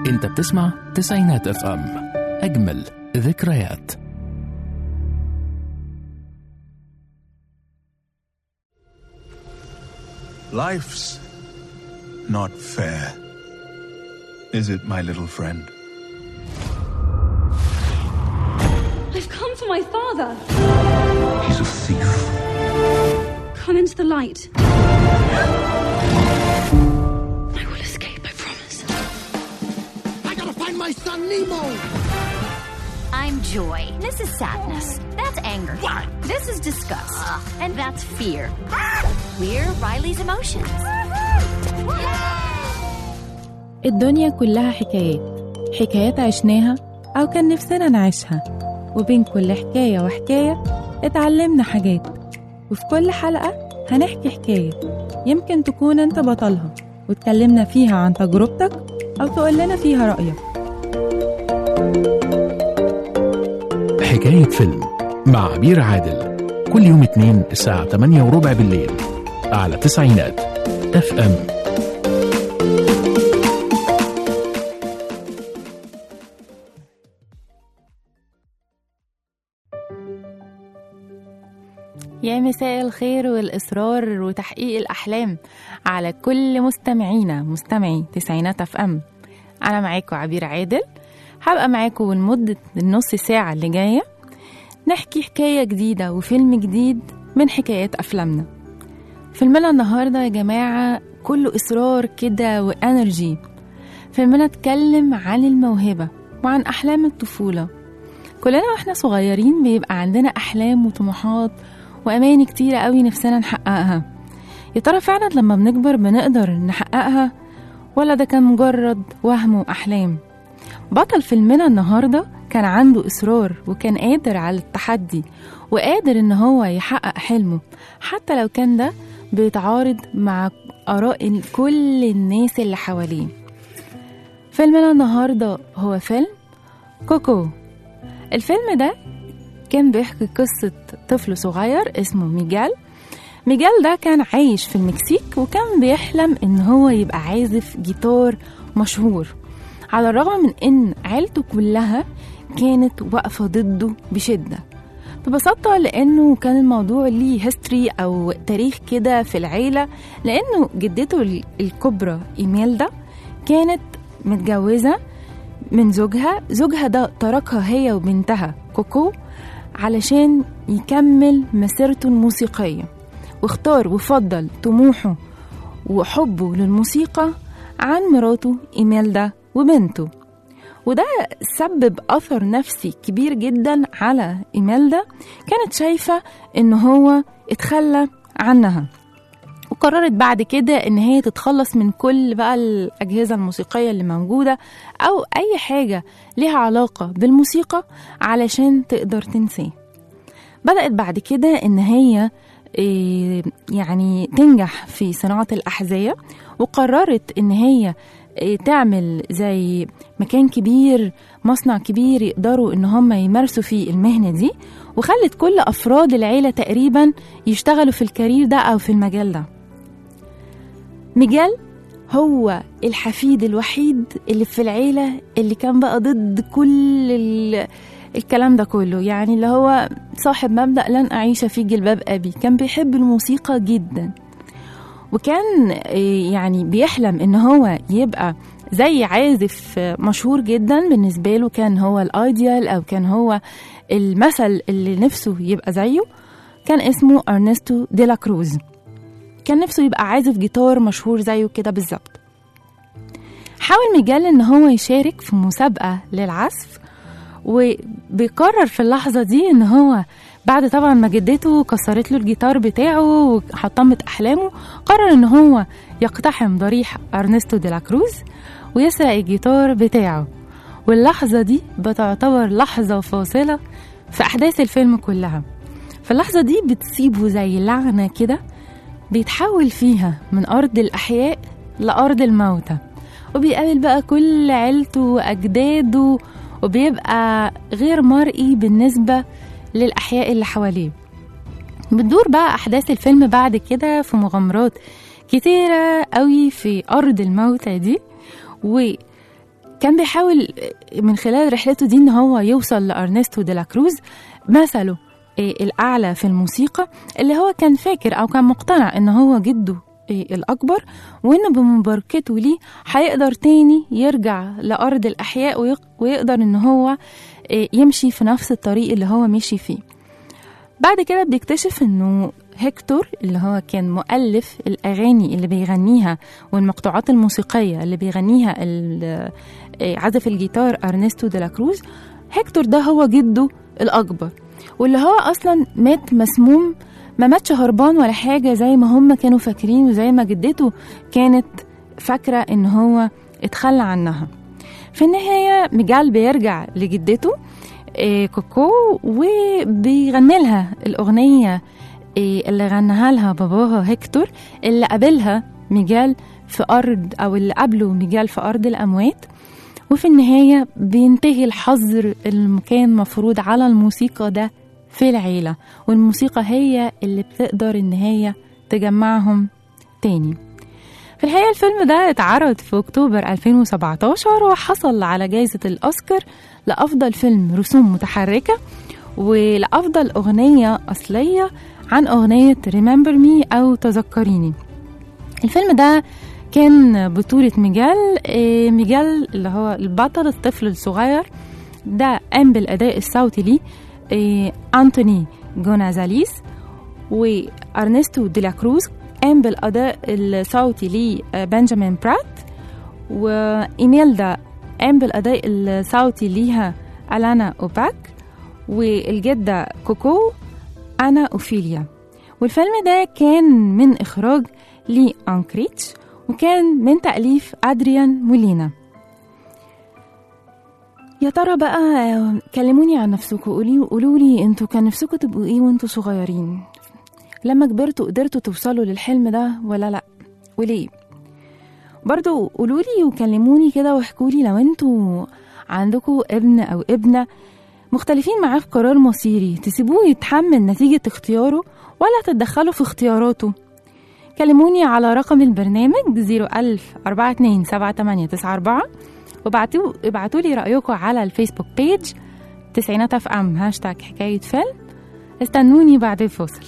انت بتسمع تسعينات اف ام اجمل ذكريات Life's not fair. Is it, my little friend? I've come for my father. He's a thief. Come into the light. I will escape, I promise. I gotta find my son Nemo! I'm joy. This is sadness. That's anger. What? This is disgust. And that's fear. We're Riley's emotions. الدنيا كلها حكايات حكايات عشناها أو كان نفسنا نعيشها وبين كل حكاية وحكاية اتعلمنا حاجات وفي كل حلقة هنحكي حكاية يمكن تكون انت بطلها واتكلمنا فيها عن تجربتك أو تقول لنا فيها رأيك حكاية فيلم مع عبير عادل كل يوم اثنين الساعة 8 وربع بالليل على تسعينات اف ام يا مساء الخير والإصرار وتحقيق الأحلام على كل مستمعينا مستمعي تسعينات اف ام أنا معاكم عبير عادل هبقى معاكم لمدة النص ساعة اللي جاية نحكي حكاية جديدة وفيلم جديد من حكايات أفلامنا فيلمنا النهاردة يا جماعة كله إصرار كده وإنرجي فيلمنا اتكلم عن الموهبة وعن أحلام الطفولة كلنا واحنا صغيرين بيبقى عندنا أحلام وطموحات وأماني كتيرة قوي نفسنا نحققها يا ترى فعلا لما بنكبر بنقدر نحققها ولا ده كان مجرد وهم وأحلام بطل فيلمنا النهاردة كان عنده إصرار وكان قادر على التحدي وقادر إن هو يحقق حلمه حتى لو كان ده بيتعارض مع آراء كل الناس اللي حواليه فيلمنا النهاردة هو فيلم كوكو الفيلم ده كان بيحكي قصة طفل صغير اسمه ميجال ميجال ده كان عايش في المكسيك وكان بيحلم إن هو يبقى عازف جيتار مشهور على الرغم من إن عيلته كلها كانت واقفة ضده بشدة ببساطة لأنه كان الموضوع ليه هيستوري أو تاريخ كده في العيلة لأنه جدته ال- الكبرى إيميلدا كانت متجوزة من زوجها زوجها ده تركها هي وبنتها كوكو علشان يكمل مسيرته الموسيقية واختار وفضل طموحه وحبه للموسيقى عن مراته إيميلدا وبنته وده سبب أثر نفسي كبير جدا على إيميلدا كانت شايفة إن هو اتخلى عنها وقررت بعد كده إن هي تتخلص من كل بقى الأجهزة الموسيقية اللي موجودة أو أي حاجة ليها علاقة بالموسيقى علشان تقدر تنساه بدأت بعد كده إن هي إيه، يعني تنجح في صناعة الأحذية وقررت إن هي إيه، تعمل زي مكان كبير مصنع كبير يقدروا إن هم يمارسوا فيه المهنة دي وخلت كل أفراد العيلة تقريبا يشتغلوا في الكارير ده أو في المجال ده ميجال هو الحفيد الوحيد اللي في العيلة اللي كان بقى ضد كل ال... الكلام ده كله يعني اللي هو صاحب مبدأ لن أعيش في جلباب أبي كان بيحب الموسيقى جدا وكان إيه، يعني بيحلم إن هو يبقى زي عازف مشهور جدا بالنسبة له كان هو الأيديال أو كان هو المثل اللي نفسه يبقى زيه كان اسمه أرنستو ديلا كروز كان نفسه يبقى عازف جيتار مشهور زيه كده بالظبط حاول ميجال ان هو يشارك في مسابقة للعزف وبيقرر في اللحظة دي ان هو بعد طبعا ما جدته كسرت له الجيتار بتاعه وحطمت احلامه قرر ان هو يقتحم ضريح ارنستو ديلا كروز ويسرق الجيتار بتاعه واللحظة دي بتعتبر لحظة فاصلة في أحداث الفيلم كلها في اللحظة دي بتسيبه زي لعنة كده بيتحول فيها من أرض الأحياء لأرض الموتى وبيقابل بقى كل عيلته وأجداده وبيبقى غير مرئي بالنسبة للأحياء اللي حواليه بتدور بقى أحداث الفيلم بعد كده في مغامرات كتيرة قوي في أرض الموتى دي و كان بيحاول من خلال رحلته دي ان هو يوصل لارنستو دي لا كروز مثله آه، الاعلى في الموسيقى اللي هو كان فاكر او كان مقتنع ان هو جده آه، الاكبر وان بمباركته ليه هيقدر تاني يرجع لارض الاحياء ويق- ويقدر ان هو آه، يمشي في نفس الطريق اللي هو مشي فيه بعد كده بيكتشف انه هيكتور اللي هو كان مؤلف الاغاني اللي بيغنيها والمقطوعات الموسيقيه اللي بيغنيها ال- آه، عازف الجيتار ارنستو دي لا كروز هيكتور ده هو جده الاكبر واللي هو اصلا مات مسموم ما ماتش هربان ولا حاجه زي ما هم كانوا فاكرين وزي ما جدته كانت فاكره ان هو اتخلى عنها في النهايه ميجال بيرجع لجدته آه، كوكو وبيغني لها الأغنية آه، اللي غناها لها باباها هيكتور اللي قابلها ميجال في أرض أو اللي قابله ميجال في أرض الأموات وفي النهاية بينتهي الحظر اللي كان مفروض على الموسيقى ده في العيلة والموسيقى هي اللي بتقدر إن هي تجمعهم تاني في الحقيقة الفيلم ده اتعرض في أكتوبر 2017 وحصل على جائزة الأوسكار لأفضل فيلم رسوم متحركة ولأفضل أغنية أصلية عن أغنية Remember Me أو تذكريني الفيلم ده كان بطولة ميجال إيه، ميجال اللي هو البطل الطفل الصغير ده قام بالأداء الصوتي ليه إيه، أنتوني جونازاليس وأرنستو ديلا كروز قام بالأداء الصوتي ليه آه، بنجامين برات وإيميلدا قام بالأداء الصوتي ليها ألانا أوباك والجدة كوكو أنا أوفيليا والفيلم ده كان من إخراج لي أنكريتش وكان من تأليف أدريان مولينا يا ترى بقى آه، كلموني عن نفسكم قولي قولوا لي انتوا كان نفسكم تبقوا ايه وانتوا صغيرين لما كبرتوا قدرتوا توصلوا للحلم ده ولا لا وليه برضو قولولي وكلموني كده واحكولي لو انتوا عندكم ابن او ابنة مختلفين معاه في قرار مصيري تسيبوه يتحمل نتيجة اختياره ولا تتدخلوا في اختياراته كلموني على رقم البرنامج 01000 427894 وابعتوا ابعتوا لي رأيكم على الفيسبوك بيج تسعينات اف ام هاشتاج حكاية فيلم استنوني بعد الفاصل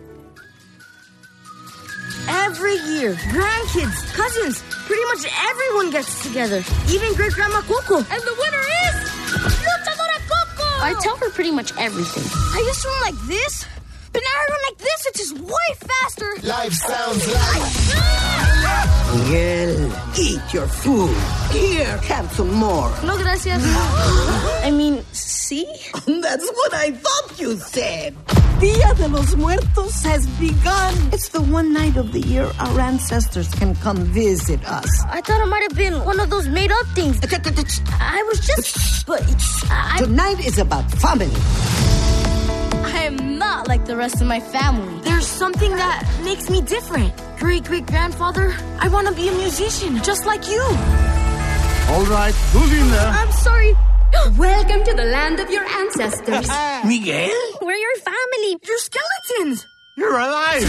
Every year, grandkids, cousins, pretty much everyone gets together. Even great grandma Coco. And the winner is Luchadora Coco! I tell her pretty much everything. I used to run like this, but now I run like this, which is way faster. Life sounds like. Miguel, eat your food. Here, have some more. No gracias. I mean, see? That's what I thought you said. Dia de los Muertos has begun. It's the one night of the year our ancestors can come visit us. I thought it might have been one of those made up things. I was just. But I, Tonight is about family. I am not like the rest of my family. There's something that makes me different. Great great grandfather, I want to be a musician, just like you. All right, who's in there? I'm sorry. Welcome to the land of your ancestors. Miguel? We're your family. You're skeletons. You're alive!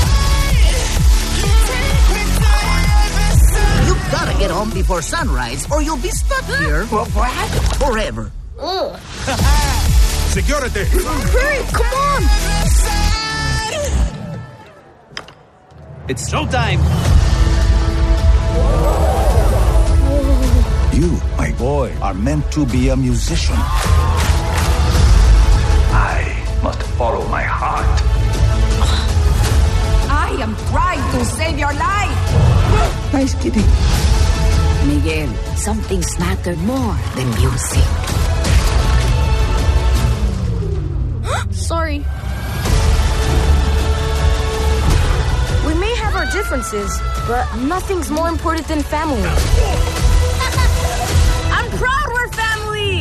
You gotta get home before sunrise or you'll be stuck here forever. Ugh. Security! Hurry, come on. It's showtime! You, my boy, are meant to be a musician. I must follow my heart. I am trying to save your life. Nice kitty. Miguel, something's mattered more than music. Sorry. We may have our differences, but nothing's more important than family. I'm proud we're family.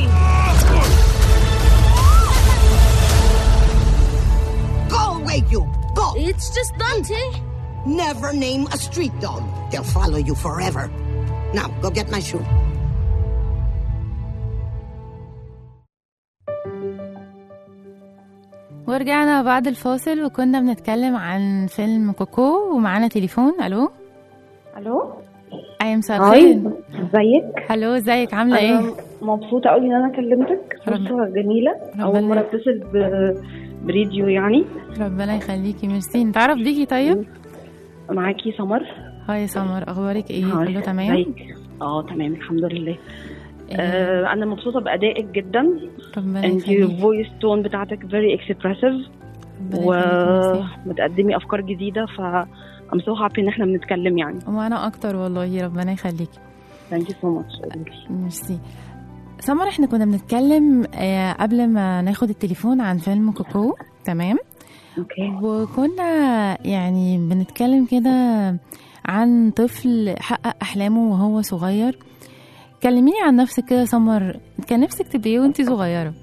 Go away, you. Go. It's just Dante. Never name a street dog. They'll follow you forever. Now, go get my shoe. ورجعنا بعد الفاصل وكنا بنتكلم عن فيلم كوكو ومعانا تليفون الو الو اي مساء هاي الخير ازيك هلو ازيك عامله ايه أنا مبسوطة قوي إن أنا كلمتك فرصة جميلة أول مرة أتصل ب- بريديو يعني ربنا يخليكي ميرسي نتعرف بيكي طيب معاكي سمر هاي سمر اخبارك ايه هاي، كله تمام ازيك؟ اه تمام الحمد لله آه أنا مبسوطة بأدائك جدا ربنا انت يخليك فويس تون بتاعتك فيري اكسبريسيف وبتقدمي أفكار جديدة ف I'm so happy إن احنا بنتكلم يعني وانا اكتر والله ربنا يخليكي Thank you so much ميرسي سمر احنا كنا بنتكلم آه، قبل ما ناخد التليفون عن فيلم كوكو تمام اوكي وكنا يعني بنتكلم كده عن طفل حقق احلامه وهو صغير كلميني عن نفسك كده يا سمر كان نفسك تبقي ايه وانتي صغيره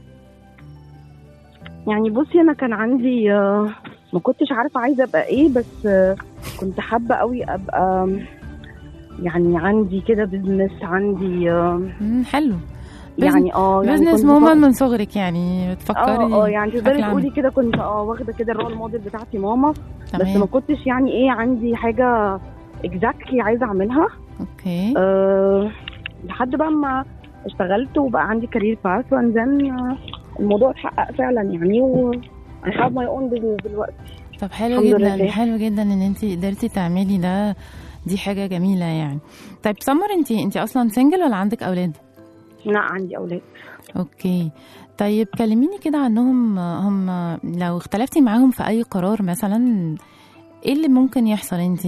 يعني بصي انا كان عندي آه، ما كنتش عارفه عايزه ابقى ايه بس آه، كنت حابه قوي ابقى آم، يعني عندي كده بزنس عندي آه، مم، حلو يعني اه يعني بزنس كنت مومن بفكر- من صغرك يعني بتفكري اه اه يعني تقدري بشكل عام. تقولي كده كنت اه واخده كده الرول موديل بتاعتي ماما بس تمام. ما كنتش يعني ايه عندي حاجه اكزاكتلي عايزه اعملها اوكي أه لحد بقى ما اشتغلت وبقى عندي كارير باث وانزل الموضوع اتحقق فعلا يعني و I have my own business دلوقتي طب حلو الحمد جدا لله. حلو جدا ان انت قدرتي تعملي ده دي حاجه جميله يعني طيب سمر انت انت اصلا سنجل ولا عندك اولاد لا عندي اولاد اوكي طيب كلميني كده عنهم هم لو اختلفتي معاهم في اي قرار مثلا ايه اللي ممكن يحصل انت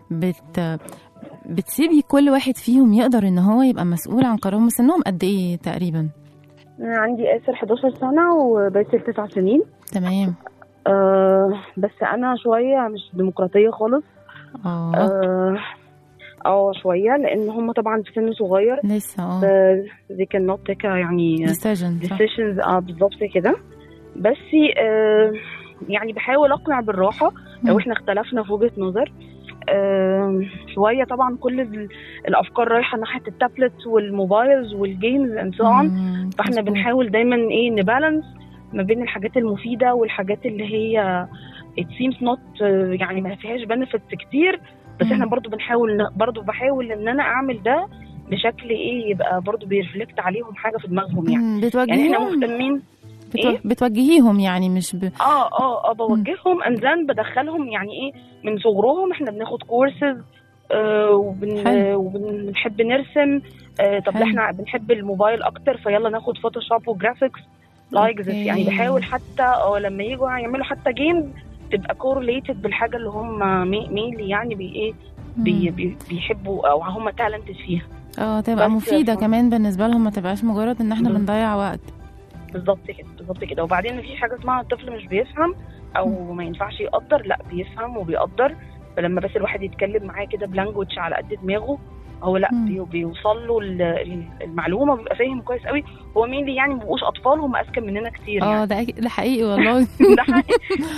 بت بتسيبي كل واحد فيهم يقدر ان هو يبقى مسؤول عن قرارهم سنهم قد ايه تقريبا أنا عندي آسر 11 سنة وباسل 9 سنين تمام أه بس أنا شوية مش ديمقراطية خالص اه اه آه، شوية لأن هم طبعا في سن صغير لسه اه ف- they cannot take a يعني Decision، صح. decisions اه بالظبط كده بس آه يعني بحاول أقنع بالراحة لو مم. احنا اختلفنا في وجهة نظر آه شوية طبعا كل ال- الأفكار رايحة ناحية التابلت والموبايلز والجيمز and so on مم، فاحنا مظبوط. بنحاول دايما ايه نبالانس ما بين الحاجات المفيده والحاجات اللي هي it seems not آه، يعني ما فيهاش benefits كتير بس مم. احنا برضو بنحاول برضو بحاول ان انا اعمل ده بشكل ايه يبقى برضو بيرفلكت عليهم حاجه في دماغهم يعني مم، يعني احنا بتوجهيهم مهتمين بتو... ايه بتوجهيهم يعني مش ب... اه اه اه بوجههم انزان بدخلهم يعني ايه من صغرهم احنا بناخد كورسز آه وبن حلو. وبنحب نرسم آه طب حلو. احنا بنحب الموبايل اكتر فيلا ناخد فوتوشوب وجرافيكس لايك ذس أوكي. يعني بحاول حتى اه لما يجوا يعملوا حتى جيمز تبقى كورليتد بالحاجه اللي هم مينلي يعني بي ايه بي مم. بي بيحبوا او هم تالنتد فيها اه تبقى بس مفيدة ف- كمان بالنسبة لهم ما تبقاش مجرد ان احنا بال- بنضيع وقت بالظبط كده بالظبط كده وبعدين في حاجه اسمها الطفل مش بيفهم او ما ينفعش يقدر لا بيفهم وبيقدر فلما بس الواحد يتكلم معاه كده بلانجوج على قد دماغه هو لا مم. بي- بيوصل له ال- ال- المعلومه بيبقى فاهم كويس قوي هو مين اللي يعني ما بيبقوش اطفال هم اذكى مننا كتير اه يعني ده أكيد- ده حقيقي والله ده حقيقي.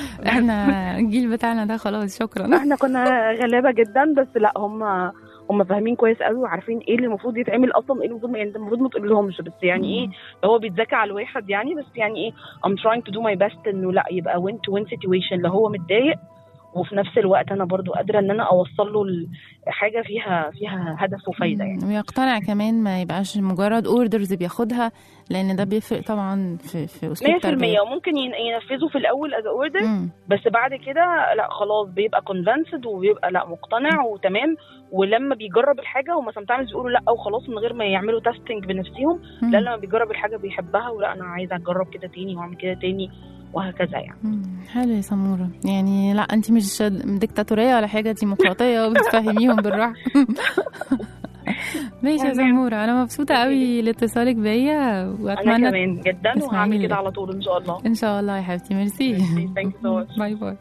احنا الجيل بتاعنا ده خلاص شكرا احنا كنا غلابه جدا بس لا هم هم فاهمين كويس قوي وعارفين ايه اللي المفروض يتعمل اصلا ايه اللي المفروض يعني انت المفروض ما تقولهمش بس يعني ايه هو بيتذكى على الواحد يعني بس يعني ايه I'm trying to do my best انه لا يبقى win to win situation لو هو متضايق وفي نفس الوقت انا برضو قادره ان انا اوصل له ال- حاجه فيها فيها هدف وفايده يعني ويقتنع كمان ما يبقاش مجرد اوردرز بياخدها لان ده بيفرق طبعا في في اسلوب 100% التربية وممكن ين- ينفذوا في الاول از اوردر مم. بس بعد كده لا خلاص بيبقى كونفنسد وبيبقى لا مقتنع وتمام ولما بيجرب الحاجه هم sometimes بيقولوا لا وخلاص من غير ما يعملوا تيستنج بنفسهم مم. لا لما بيجرب الحاجه بيحبها ولا انا عايزه اجرب كده تاني واعمل كده تاني وهكذا يعني مم. حلو يا سمورة يعني لا انت مش ديكتاتورية ولا حاجة ديمقراطية وبتفهميهم بالراحة ماشي يا سمورة انا مبسوطة قوي لاتصالك بيا انا واتمنى كمان جدا تسمعيني وهعمل كده ليه. على طول ان شاء الله ان شاء الله يا حبيبتي ميرسي ثانك يو سو ماتش باي باي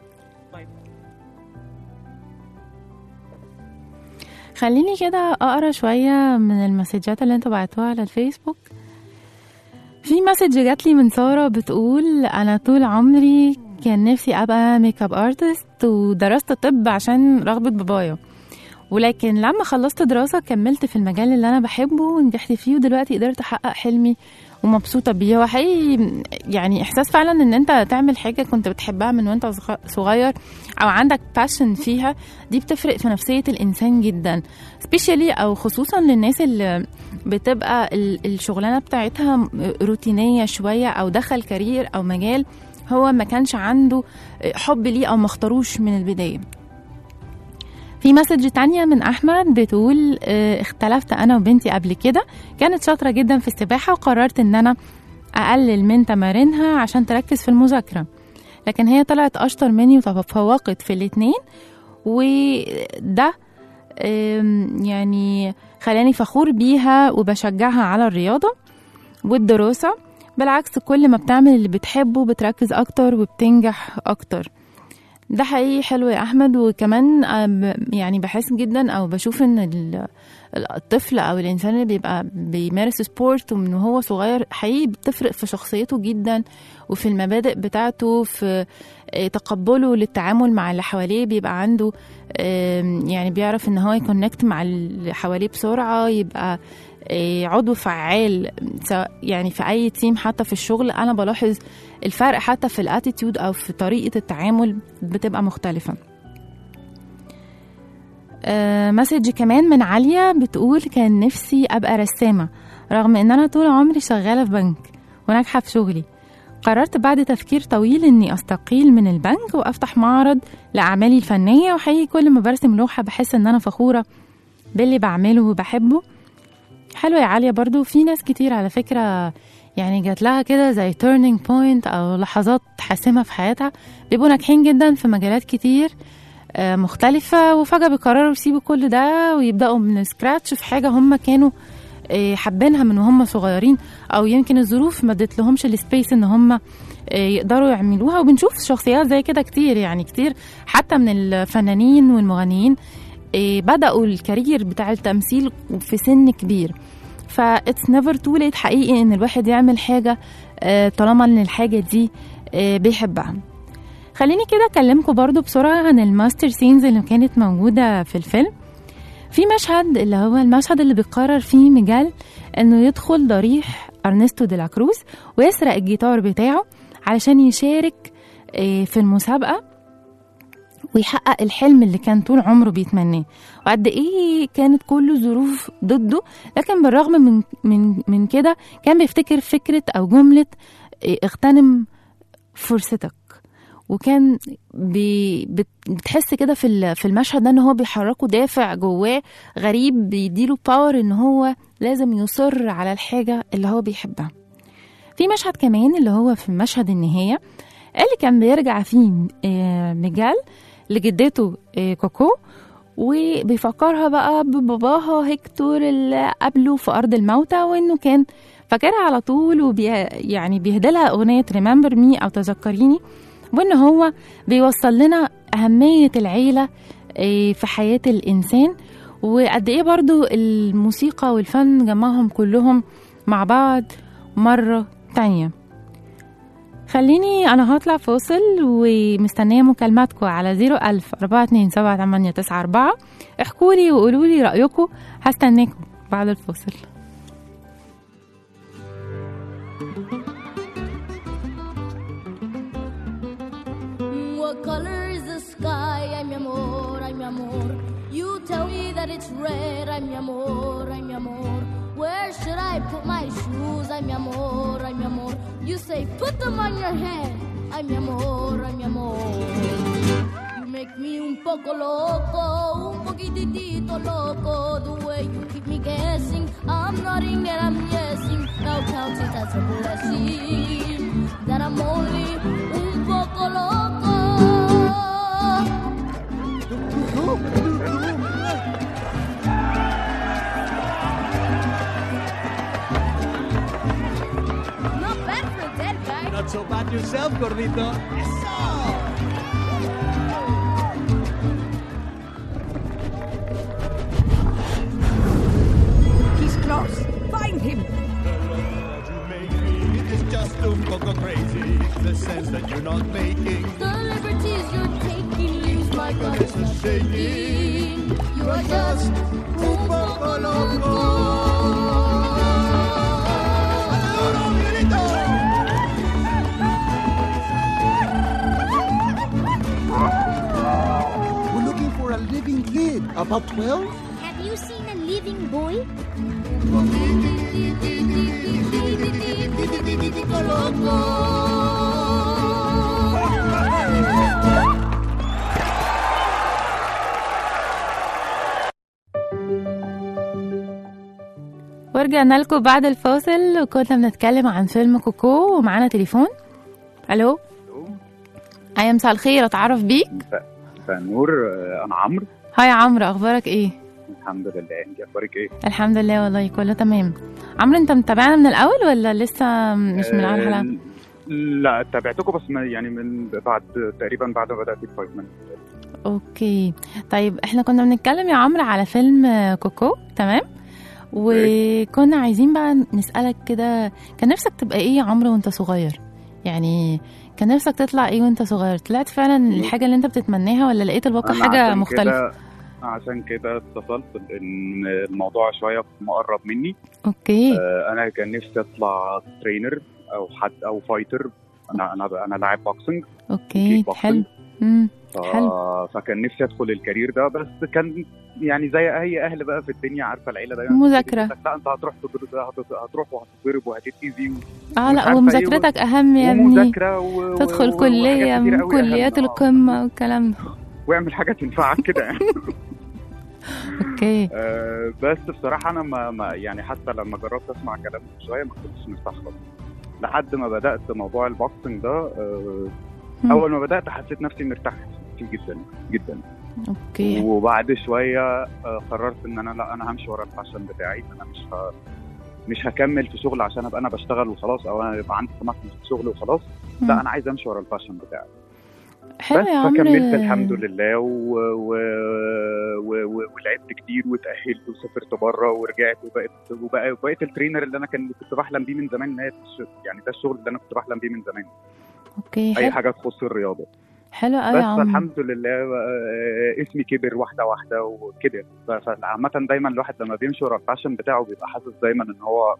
خليني كده اقرا شويه من المسجات اللي انتوا بعتوها على الفيسبوك في مسج جات لي من ساره بتقول انا طول عمري كان نفسي ابقى ميك اب ارتست ودرست طب عشان رغبه بابايا ولكن لما خلصت دراسة كملت في المجال اللي أنا بحبه ونجحت فيه ودلوقتي قدرت أحقق حلمي ومبسوطة بيه هو حقيقي يعني إحساس فعلا إن أنت تعمل حاجة كنت بتحبها من وأنت صغ- صغير أو عندك باشن فيها دي بتفرق في نفسية الإنسان جدا سبيشالي أو خصوصا للناس اللي بتبقى ال- الشغلانة بتاعتها م- روتينية شوية أو دخل كارير أو مجال هو ما كانش عنده حب ليه أو ما اختاروش من البداية في مسج تانية من أحمد بتقول آه، اختلفت أنا وبنتي قبل كده كانت شاطرة جدا في السباحة وقررت إن أنا أقلل من تمارينها عشان تركز في المذاكرة لكن هي طلعت أشطر مني وتفوقت في الاتنين وده آم، يعني خلاني فخور بيها وبشجعها على الرياضة والدراسة بالعكس كل ما بتعمل اللي بتحبه بتركز أكتر وبتنجح أكتر ده حقيقي حلو يا احمد وكمان آم، يعني بحس جدا او بشوف ان ال- الطفل او الانسان اللي بيبقى بيمارس سبورت ومن وهو صغير حقيقي بتفرق في شخصيته جدا وفي المبادئ بتاعته في آه، تقبله للتعامل مع اللي حواليه بيبقى عنده آم، يعني بيعرف ان هو يكونكت مع اللي حواليه بسرعه يبقى آه، عضو فعال سواء يعني في اي تيم حتى في الشغل انا بلاحظ الفرق حتى في الاتيتيود او في طريقه التعامل بتبقى مختلفه آه، مسج كمان من عالية بتقول كان نفسي أبقى رسامة رغم إن أنا طول عمري شغالة في بنك وناجحة في شغلي قررت بعد تفكير طويل إني أستقيل من البنك وأفتح معرض لأعمالي الفنية وحقيقي كل ما برسم لوحة بحس إن أنا فخورة باللي بعمله وبحبه حلو يا عالية برضو في ناس كتير على فكرة يعني جات لها كده زي turning point أو لحظات حاسمة في حياتها بيبقوا ناجحين جدا في مجالات كتير آه، مختلفة وفجأة بيقرروا يسيبوا كل ده ويبدأوا من سكراتش في حاجة هم كانوا آه، حابينها من وهم صغيرين أو يمكن الظروف ما ادت لهمش السبيس إن هم آه، يقدروا يعملوها وبنشوف شخصيات زي كده كتير يعني كتير حتى من الفنانين والمغنيين آه، بدأوا الكارير بتاع التمثيل في سن كبير فاتس نيفر تو ليت حقيقي ان الواحد يعمل حاجه آه، طالما ان الحاجه دي آه، بيحبها خليني كده اكلمكم برضو بسرعه عن الماستر سينز اللي كانت موجوده في الفيلم في مشهد اللي هو المشهد اللي بيقرر فيه ميجال انه يدخل ضريح ارنستو دي لا كروز ويسرق الجيتار بتاعه علشان يشارك آه، في المسابقه ويحقق الحلم اللي كان طول عمره بيتمناه وقد ايه كانت كل الظروف ضده لكن بالرغم من من من كده كان بيفتكر فكره او جمله إيه، اغتنم فرصتك وكان بي بت- بتحس كده في ال- في المشهد ده ان هو بيحركه دافع جواه غريب بيديله باور ان هو لازم يصر على الحاجه اللي هو بيحبها في مشهد كمان اللي هو في مشهد النهايه اللي كان بيرجع فيه آه، ميجال لجدته آه، كوكو وبيفكرها بقى بباباها هيكتور اللي قابله في أرض الموتى وإنه كان فاكرها على طول وبي يعني بيهدلها أغنية ريمبر مي أو تذكريني وإن هو بيوصل لنا أهمية العيلة آه، في حياة الإنسان وقد إيه برضو الموسيقى والفن جمعهم كلهم مع بعض مرة تانية خليني أنا هطلع فاصل ومستنية مكالماتكم على 01000 427 احكوا لي وقولوا لي رأيكم هستناكم بعد الفاصل What color is the sky? Ay, mi amor, ay, mi amor. You tell me that it's red. Ay, mi amor, ay, mi amor. Where should I put my shoes? Ay, mi amor, ay, mi amor. You say put them on your head. Ay, mi amor, ay, mi amor. You make me un poco loco, un poquitito loco. The way you keep me guessing, I'm nodding and I'm guessing. Now count it as a blessing that I'm only un poco loco. Not bad for a dead guy. Not so bad yourself, gordito. He's close. Find him. It's just un poco crazy. The sense that you're not making. The liberties you're taking leaves my gut heart's a shaking. You are just un poco loco. ¡Duro, Miguelito! We're looking for a living kid, about 12? Have you seen a living boy? ورجعنا لكم بعد الفاصل وكنا بنتكلم عن فيلم كوكو ومعانا تليفون الو ايوه مساء الخير اتعرف بيك مساء النور آه، انا عمرو هاي عمرو اخبارك ايه الحمد لله انت اخبارك ايه الحمد لله والله كله تمام عمرو انت متابعنا من الاول ولا لسه مش من اول حلقه آه، لا تابعتكم بس ما- يعني من بعد تقريبا بعد ما بدات الفايف من اوكي طيب احنا كنا بنتكلم يا عمرو على فيلم كوكو تمام وكنا عايزين بقى نسألك كده كان نفسك تبقى ايه يا عمرو وانت صغير يعني كان نفسك تطلع ايه وانت صغير طلعت فعلا الحاجة اللي انت بتتمناها ولا لقيت الواقع أنا حاجة عشان مختلفة كده عشان كده اتصلت ان الموضوع شويه مقرب مني اوكي آه، انا كان نفسي اطلع ترينر او حد او فايتر انا انا انا لاعب بوكسنج اوكي boxing. حلو امم ف- حلو فكان نفسي ادخل الكارير ده بس كان يعني زي اي اهل بقى في الدنيا عارفه العيله دايما مذاكرة. بتقول لك لا انت هتروح تضرب هت- هتروح وهتتضرب وهتتاذي و... اه ومش لا عارفة إيه ومذاكرتك اهم يا ابني ومذاكره و... تدخل و- كلية وحاجات من كتيرة أوي كليات أهم. آه. القمة والكلام ده واعمل حاجه تنفعك كده يعني اوكي آه، بس بصراحه انا ما, ما يعني حتى لما جربت اسمع كلام شويه ما كنتش مرتاح خالص لحد ما بدات موضوع البوكسنج ده آه، مم. اول ما بدات حسيت نفسي مرتاح فيه جدا جدا اوكي وبعد شويه آه، قررت ان انا لا انا همشي ورا الفاشن بتاعي انا مش ه... مش هكمل في شغل عشان ابقى انا بشتغل وخلاص او انا يبقى عندي طموح في الشغل وخلاص مم. لا انا عايز امشي ورا الفاشن بتاعي حلو بس يا عمرو فكملت الحمد لله و... و... و... و... ولعبت كتير وتأهلت وسافرت بره ورجعت وبقيت وبقى وبقيت الترينر اللي انا كان كنت بحلم بيه من زمان إن هي تش- يعني ده الشغل اللي انا كنت بحلم بيه من زمان اوكي اي حلو حاجه تخص الرياضه حلو قوي بس يا عمرو الحمد لله آه، اسمي كبر واحده واحده وكده ف- فعامه دايما الواحد لما بيمشي ورا الفاشن بتاعه بيبقى حاسس دايما ان هو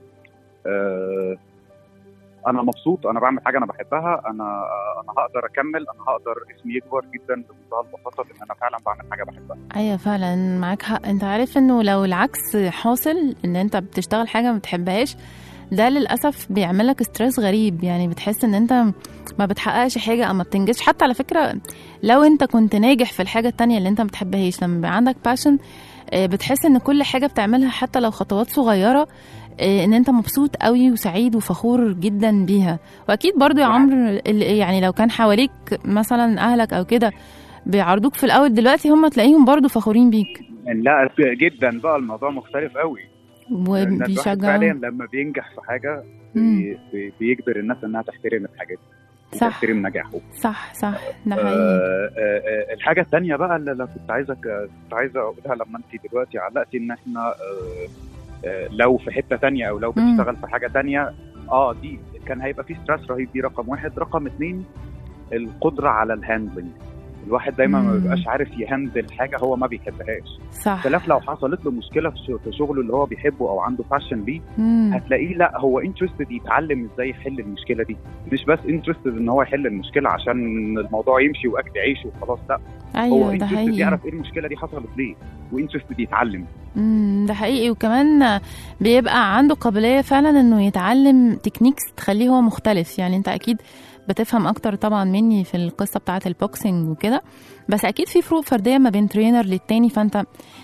آه، انا مبسوط انا بعمل حاجه انا بحبها انا انا هقدر اكمل انا هقدر اسمي يكبر جدا بمنتهى البساطه لان انا فعلا بعمل حاجه بحبها ايوه فعلا معاك حق انت عارف انه لو العكس حاصل ان انت بتشتغل حاجه ما بتحبهاش ده للاسف بيعملك ستريس غريب يعني بتحس ان انت ما بتحققش حاجه او ما بتنجزش حتى على فكره لو انت كنت ناجح في الحاجه التانية اللي انت ما بتحبهاش لما بيبقى عندك باشن بتحس ان كل حاجه بتعملها حتى لو خطوات صغيره آه، ان انت مبسوط قوي وسعيد وفخور جدا بيها واكيد برضو يا عمرو ال- يعني لو كان حواليك مثلا اهلك او كده بيعرضوك في الاول دلوقتي هم تلاقيهم برضو فخورين بيك لا جدا بقى الموضوع مختلف قوي لأن الواحد وبيشجعوك فعليا لما بينجح في حاجه بي- بي- بيجبر الناس انها تحترم الحاجات دي صح. تحترم نجاحه صح صح ده حقيقي آه، آه، آه، الحاجة التانية بقى اللي أنا كنت عايزك آه، كنت عايزة أقولها لما أنت دلوقتي علقتي إن إحنا آه، آه، لو في حتة تانية أو لو مم. بتشتغل في حاجة تانية أه دي كان هيبقى في ستريس رهيب دي رقم واحد رقم اتنين القدرة على الهاندلنج الواحد دايما ما مم. بيبقاش عارف يهندل حاجة هو ما بيحبهاش صح خلاف لو حصلت له مشكلة في شغ- في شغله اللي هو بيحبه أو عنده باشن ليه مم. هتلاقيه لا هو انترستد يتعلم ازاي يحل المشكله دي مش بس انترستد ان هو يحل المشكله عشان الموضوع يمشي واكل عيشه وخلاص لا هو ايوه ده انترستد حقيقي يعرف ايه المشكله دي حصلت ليه وانترستد يتعلم مم، ده حقيقي وكمان بيبقى عنده قابلية فعلا انه يتعلم تكنيكس تخليه هو مختلف يعني انت اكيد بتفهم اكتر طبعا مني في القصة بتاعة البوكسنج وكده بس اكيد في فروق فردية ما بين ترينر للتاني فانت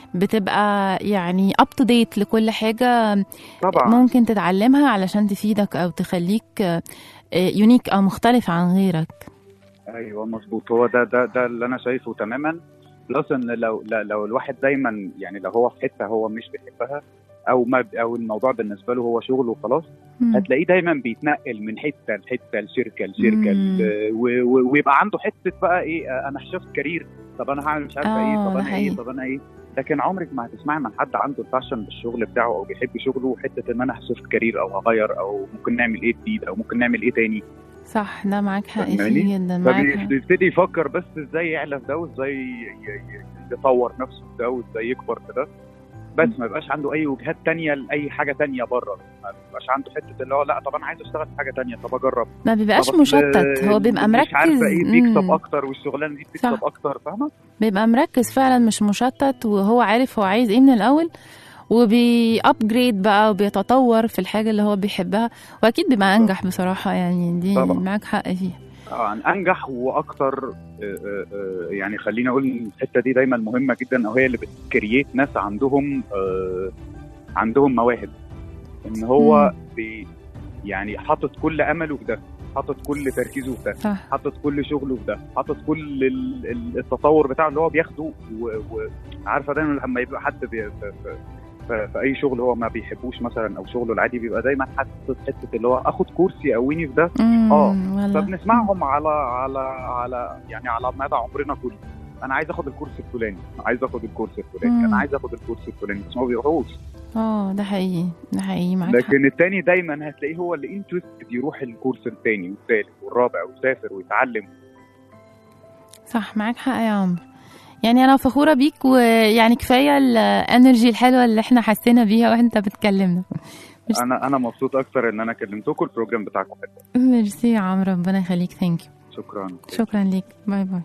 بتبقى يعني اب تو ديت لكل حاجة طبعا ممكن تتعلمها علشان تفيدك او تخليك يونيك او مختلف عن غيرك ايوه مظبوط هو ده ده ده اللي انا شايفه تماما بلس ان لو لا- لو الواحد دايما يعني لو هو في حته هو مش بيحبها او ما او الموضوع بالنسبه له هو شغل وخلاص مم. هتلاقيه دايما بيتنقل من حته لحته لشركه لشركه مم. ل- و- و- ويبقى عنده حته بقى ايه آه، انا شفت كارير طب انا هعمل مش عارفه آه، ايه طب ده انا ايه حقيقي. طب انا ايه لكن عمرك ما هتسمعي من حد عنده الباشن بالشغل بتاعه او بيحب شغله حته ان انا هشفت كارير او هغير او ممكن نعمل ايه جديد او ممكن نعمل ايه تاني صح ده معاك حق فيه فاهماني؟ جدا معاك حق. فبيبتدي يفكر بس ازاي يعلى في ده وازاي ي- ي- يطور نفسه في ده وازاي يكبر في ده بس ما يبقاش عنده اي وجهات تانية لاي حاجه تانية بره ما يبقاش عنده حته اللي هو لا طب انا عايز اشتغل في حاجه تانية طب اجرب ما بيبقاش طب أصل مشتت هو بيبقى مركز مش عارفه ايه بيكسب مم. اكتر والشغلانه دي بتكسب صح. اكتر فاهمه بيبقى مركز فعلا مش مشتت وهو عارف هو عايز ايه من الاول وبيابجريد بقى وبيتطور في الحاجه اللي هو بيحبها واكيد بيبقى انجح بصراحه يعني دي طبعا. معاك حق فيها آه، انجح واكتر آه، آه، آه، يعني خليني اقول إن الحته دي دايما مهمه جدا او هي اللي بتكرييت ناس عندهم آه، عندهم مواهب ان هو بي يعني حاطط كل امله في ده حاطط كل تركيزه في ده صح حاطط كل شغله في ده حاطط كل ال- ال- التطور بتاعه اللي هو بياخده و- وعارفه دايما لما يبقى حد بي في, في, في, في اي شغل هو ما بيحبوش مثلا او شغله العادي بيبقى دايما حاطط حته اللي هو اخد كورس يقويني في ده مم، اه والله. فبنسمعهم على على على يعني على مدى عمرنا كله انا عايز اخد الكورس الفلاني انا عايز اخد الكورس الفلاني مم. انا عايز اخد الكورس الفلاني بس ما بيروحوش اه ده حقيقي ده حقيقي معاك حق لكن التاني دايما هتلاقيه هو اللي انترستد يروح الكورس التاني والتالت والرابع ويسافر ويتعلم صح معاك حق يا عمرو يعني انا فخوره بيك ويعني كفايه الانرجي الحلوه اللي احنا حسينا بيها وانت بتكلمنا انا انا مبسوط اكتر ان انا كلمتكم البروجرام بتاعكم حلو ميرسي يا عمرو ربنا يخليك ثانك يو شكرا شكرا ليك باي باي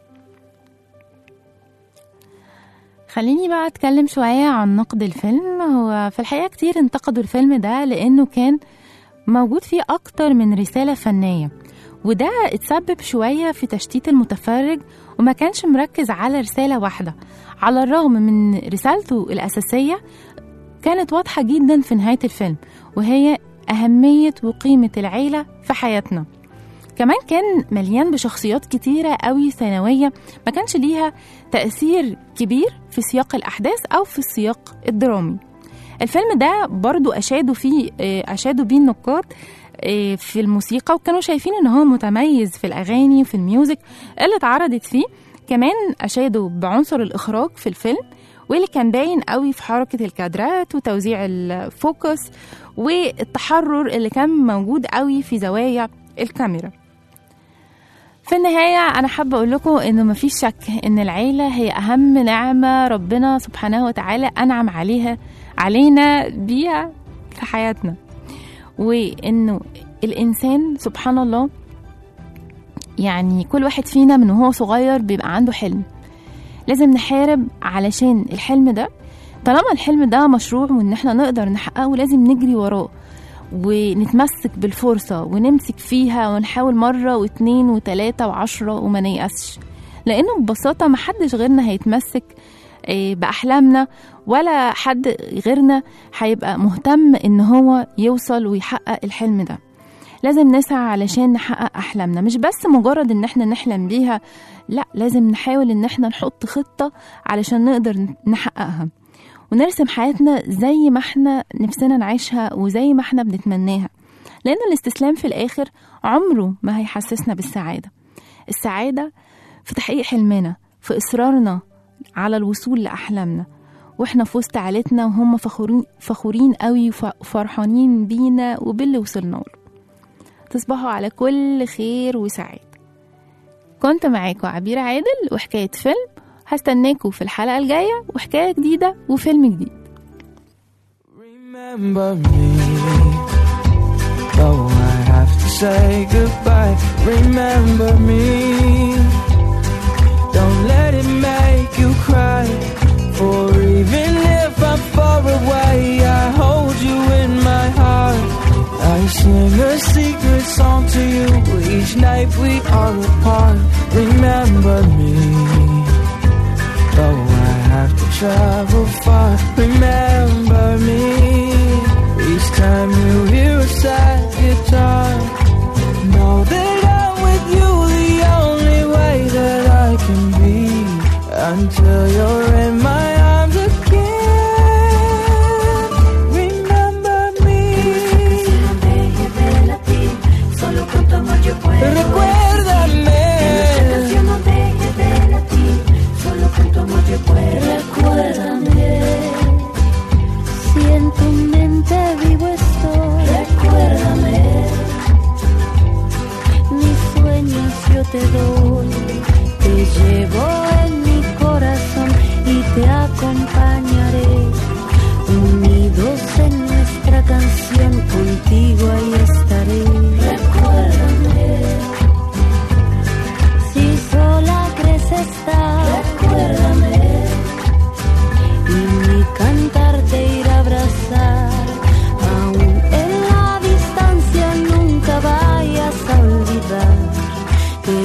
خليني بقى اتكلم شوية عن نقد الفيلم هو في الحقيقة كتير انتقدوا الفيلم ده لانه كان موجود فيه اكتر من رسالة فنية وده اتسبب شوية في تشتيت المتفرج وما كانش مركز على رسالة واحدة على الرغم من رسالته الأساسية كانت واضحة جدا في نهاية الفيلم وهي أهمية وقيمة العيلة في حياتنا كمان كان مليان بشخصيات كتيرة قوي ثانوية ما كانش ليها تأثير كبير في سياق الأحداث أو في السياق الدرامي الفيلم ده برضو أشادوا فيه آه، أشادوا بيه النقاد آه، في الموسيقى وكانوا شايفين إن هو متميز في الأغاني وفي الميوزك اللي اتعرضت فيه كمان أشادوا بعنصر الإخراج في الفيلم واللي كان باين قوي في حركة الكادرات وتوزيع الفوكس والتحرر اللي كان موجود قوي في زوايا الكاميرا في النهاية أنا حابة أقول لكم إنه مفيش شك إن العيلة هي أهم نعمة ربنا سبحانه وتعالى أنعم عليها علينا بيها في حياتنا وإنه الإنسان سبحان الله يعني كل واحد فينا من وهو صغير بيبقى عنده حلم لازم نحارب علشان الحلم ده طالما الحلم ده مشروع وإن احنا نقدر نحققه لازم نجري وراه ونتمسك بالفرصة ونمسك فيها ونحاول مرة واتنين وتلاتة وعشرة وما نيأسش لأنه ببساطة محدش غيرنا هيتمسك آه، بأحلامنا ولا حد غيرنا هيبقى مهتم إن هو يوصل ويحقق الحلم ده لازم نسعى علشان نحقق أحلامنا مش بس مجرد إن احنا نحلم بيها لا لازم نحاول إن احنا نحط خطة علشان نقدر نحققها ونرسم حياتنا زي ما احنا نفسنا نعيشها وزي ما احنا بنتمناها لأن الاستسلام في الآخر عمره ما هيحسسنا بالسعادة السعادة في تحقيق حلمنا في إصرارنا على الوصول لأحلامنا واحنا في وسط عيلتنا وهم فخورين فخورين قوي وفرحانين بينا وباللي وصلنا له تصبحوا على كل خير وسعادة كنت معاكم عبير عادل وحكاية فيلم هستناكم في الحلقة الجاية وحكاية جديدة وفيلم جديد Remember me, though I have to say goodbye. Remember me, don't let it make you cry. For even if I'm far away, I hold you in my heart. I sing a secret song to you each night we are apart. Remember me, though I have to travel far. Remember me, each time you hear a sad guitar. Know that I'm with you the only way that I can be until you're in my arms again. Remember me. Solo con tu amor yo puedo. Recuérdame. canción no deje de latir. Solo con tu amor yo puedo. Recuérdame.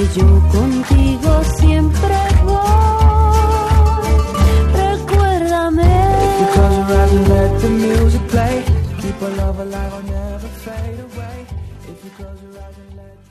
yo contigo siempre voy. Recuérdame. If you close your eyes and let the music play, keep our love alive, I'll never fade away. If you close your eyes and let